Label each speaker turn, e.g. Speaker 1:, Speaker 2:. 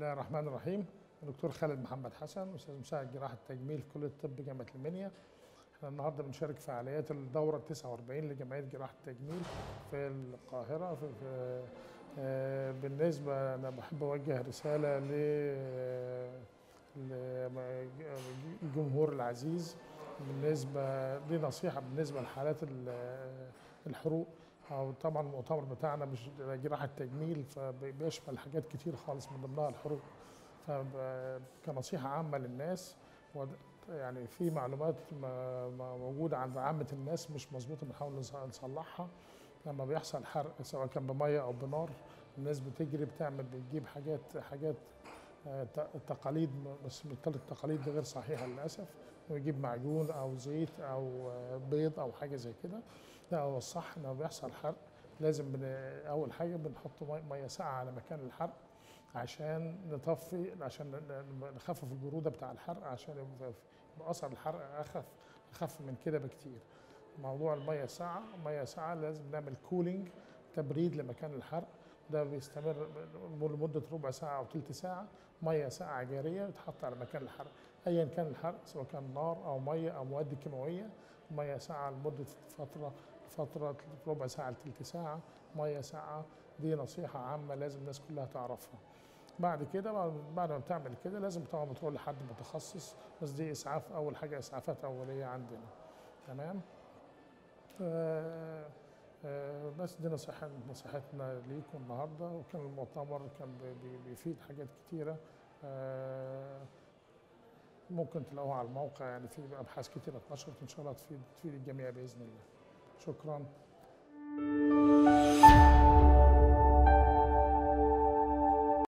Speaker 1: الله الرحمن الرحيم دكتور خالد محمد حسن استاذ مساعد جراحه تجميل في كليه الطب جامعه المنيا احنا النهارده بنشارك في فعاليات الدوره 49 لجمعيه جراحه التجميل في القاهره في, في آه، بالنسبه انا بحب اوجه رساله ل للجمهور العزيز بالنسبه دي نصيحه بالنسبه لحالات ال- الحروق او طبعا المؤتمر بتاعنا مش جراحه تجميل فبيشمل حاجات كتير خالص من ضمنها الحروق فكنصيحه عامه للناس ود- يعني في معلومات ما- ما موجوده عند عامه الناس مش مظبوطه بنحاول نص- نصلحها لما بيحصل حرق سواء كان بميه او بنار الناس بتجري بتعمل بتجيب حاجات حاجات آه، ت- تقاليد م- بس بالتالي التقاليد دي غير صحيحه للاسف ويجيب معجون او زيت او آه، بيض او حاجه زي كده لا هو الصح لما بيحصل حرق لازم بن... اول حاجه بنحط مي- ميه ساقعه على مكان الحرق عشان نطفي عشان ن- ن- نخفف البروده بتاع الحرق عشان يبقى يبقى اثر الحرق اخف اخف من كده بكتير موضوع الميه ساقعه ميه ساقعه لازم نعمل كولينج تبريد لمكان الحرق ده بيستمر لمده ربع ساعه او ثلث ساعه ميه ساقعه جاريه تحط على مكان الحرق ايا كان الحرق سواء كان نار او ميه او مواد كيماويه ميه ساقعه لمده فتره فتره ربع ساعه لثلث ساعه ميه ساقعه دي نصيحه عامه لازم الناس كلها تعرفها بعد كده بعد- بعد ما بتعمل كده لازم طبعا بتروح لحد متخصص بس دي اسعاف اول حاجه اسعافات اوليه عندنا تمام آه آه بس دي نصيحة نصيحتنا ليكم النهارده وكان المؤتمر كان بي- بي- بيفيد حاجات كتيرة آه ممكن تلاقوها على الموقع يعني في ابحاث كتيرة اتنشرت ان شاء الله تفيد تفيد الجميع باذن الله شكرا